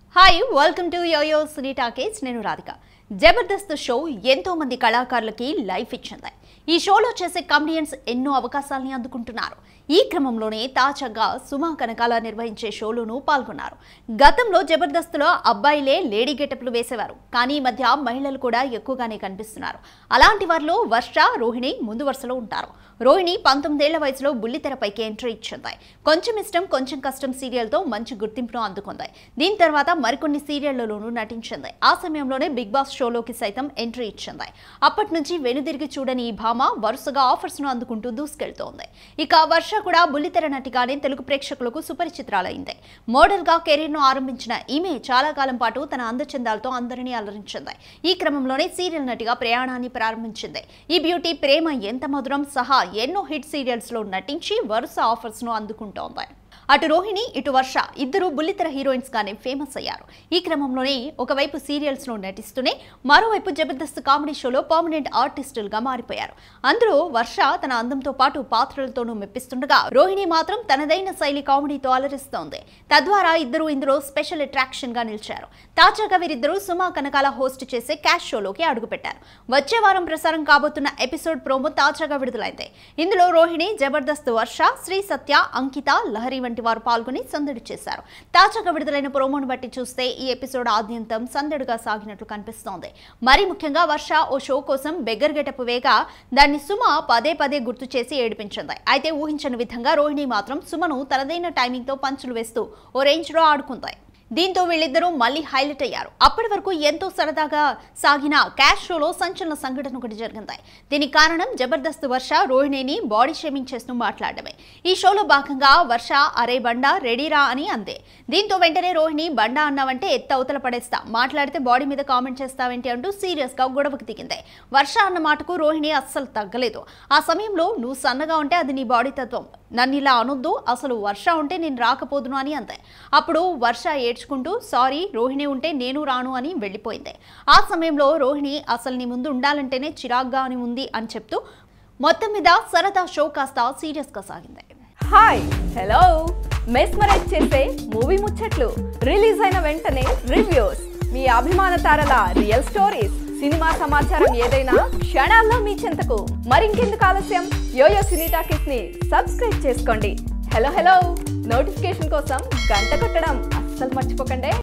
hi welcome to YoYo Cine Talkies నేను Radhika Jabardasth show ఎంతో మంది కళాకారులకి లైఫ్ ఇచ్చింది ఈ షోలో చేసే కమెడియన్స్ ఎన్నో అవకాశాలని అందుకుంటున్నారు ఈ క్రమంలోనే తాజాగా సుమా కనకాల నిర్వహించే షోలోనూ పాల్గొన్నారు గతంలో జబర్దస్త్లో అబ్బాయిలే లేడీ గెటప్లు వేసేవారు కానీ ఈ మధ్య మహిళలు కూడా ఎక్కువగానే కనిపిస్తున్నారు అలాంటి వారిలో వర్ష రోహిణి ముందు వరుసలో ఉంటారు రోహిణి పంతొమ్మిదేళ్ల వయసులో బుల్లితెరపైకి ఎంట్రీ ఇచ్చింది కొంచెం ఇష్టం కొంచెం కష్టం సీరియల్తో మంచి గుర్తింపును అందుకుంది దీని తర్వాత మరికొన్ని సీరియళ్లలోనూ నటించింది ఆ సమయంలోనే బిగ్ బాస్ షోలోకి సైతం ఎంట్రీ ఇచ్చింది అప్పటి నుంచి వెనుదిరిగి చూడని ఈ భామ వరుసగా ఆఫర్స్ ను అందుకుంటూ దూసుకెళ్తోంది ఇక వర్ష కూడా బుల్లితెర నటిగానే తెలుగు ప్రేక్షకులకు సుపరిచితురాలైంది మోడల్ గా కెరీర్ ను ఆరంభించిన ఈమె చాలా కాలం పాటు తన అందచందాలతో అందరినీ అలరించింది ఈ క్రమంలోనే సీరియల్ నటిగా ప్రయాణాన్ని ప్రారంభించింది ఈ బ్యూటీ ప్రేమ ఎంత మధురం సహా ఎన్నో హిట్ సీరియల్స్ లో నటించి వరుస ఆఫర్స్ ను అందుకుంటోంది అటు రోహిణి ఇటు వర్ష ఇద్దరు బుల్లితెర హీరోయిన్స్ గానే ఫేమస్ అయ్యారు ఈ క్రమంలోనే ఒకవైపు సీరియల్స్ లో నటిస్తూనే మరోవైపు జబర్దస్త్ కామెడీ షోలో పర్మనెంట్ ఆర్టిస్టులుగా మారిపోయారు అందులో వర్ష తన అందంతో పాటు పాత్రలతోనూ మెప్పిస్తుండగా రోహిణి మాత్రం తనదైన శైలి కామెడీతో అలరిస్తోంది తద్వారా ఇద్దరు ఇందులో స్పెషల్ అట్రాక్షన్ గా నిలిచారు తాజాగా వీరిద్దరూ సుమా కనకాల హోస్ట్ చేసే క్యాష్ షోలోకి అడుగుపెట్టారు వచ్చే వారం ప్రసారం కాబోతున్న ఎపిసోడ్ ప్రోమో తాజాగా విడుదలైంది ఇందులో రోహిణి జబర్దస్త్ వర్ష శ్రీ సత్య అంకిత లహరి వంటి వారు పాల్గొని సందడి చేశారు తాజాగా విడుదలైన ప్రోమోను బట్టి చూస్తే ఈ ఎపిసోడ్ ఆద్యంతం సందడిగా సాగినట్లు కనిపిస్తోంది మరి ముఖ్యంగా వర్ష ఓ షో కోసం బెగ్గర్ గెటప్ వేగా దాన్ని సుమ పదే పదే గుర్తు చేసి ఏడిపించింది అయితే ఊహించని విధంగా రోహిణి మాత్రం సుమను తనదైన టైమింగ్తో పంచులు వేస్తూ ఓ రేంజ్లో ఆడుకుంది దీంతో వీళ్ళిద్దరూ మళ్ళీ హైలైట్ అయ్యారు అప్పటి వరకు ఎంతో సరదాగా సాగిన క్యాష్ షోలో సంచలన సంఘటన ఒకటి జరిగింది దీనికి కారణం జబర్దస్త్ వర్ష రోహిణిని బాడీ షేమింగ్ చేస్తూ మాట్లాడమే ఈ షోలో భాగంగా వర్ష అరే బండా రెడీరా అని అందే దీంతో వెంటనే రోహిణి బండా అన్నావంటే ఎత్త అవతల పడేస్తా మాట్లాడితే బాడీ మీద కామెంట్ చేస్తావేంటి అంటూ సీరియస్ గా గొడవకు దిగింది వర్ష అన్న మాటకు రోహిణి అస్సలు తగ్గలేదు ఆ సమయంలో నువ్వు సన్నగా ఉంటే అది నీ బాడీ తత్వం నన్ను ఇలా అనొద్దు అసలు వర్ష ఉంటే నేను రాకపోదును అని అంతే అప్పుడు వర్ష ఏడ్చుకుంటూ సారీ రోహిణి ఉంటే నేను రాను అని వెళ్ళిపోయింది ఆ సమయంలో రోహిణి అసలు నీ ముందు ఉండాలంటేనే చిరాగ్గా అని ఉంది అని చెప్తూ మొత్తం మీద సరదా షో కాస్త సీరియస్గా సాగింది హాయ్ హలో మెస్మరైజ్ చేసే మూవీ ముచ్చట్లు రిలీజ్ అయిన వెంటనే రివ్యూస్ మీ అభిమాన తారల రియల్ స్టోరీస్ సినిమా సమాచారం ఏదైనా క్షణాల్లో మీ చెంతకు మరింకెందుకు ఆలస్యం యోయో సినీ టాకీస్ ని సబ్స్క్రైబ్ చేసుకోండి హలో హలో నోటిఫికేషన్ కోసం గంట కొట్టడం అస్సలు మర్చిపోకండి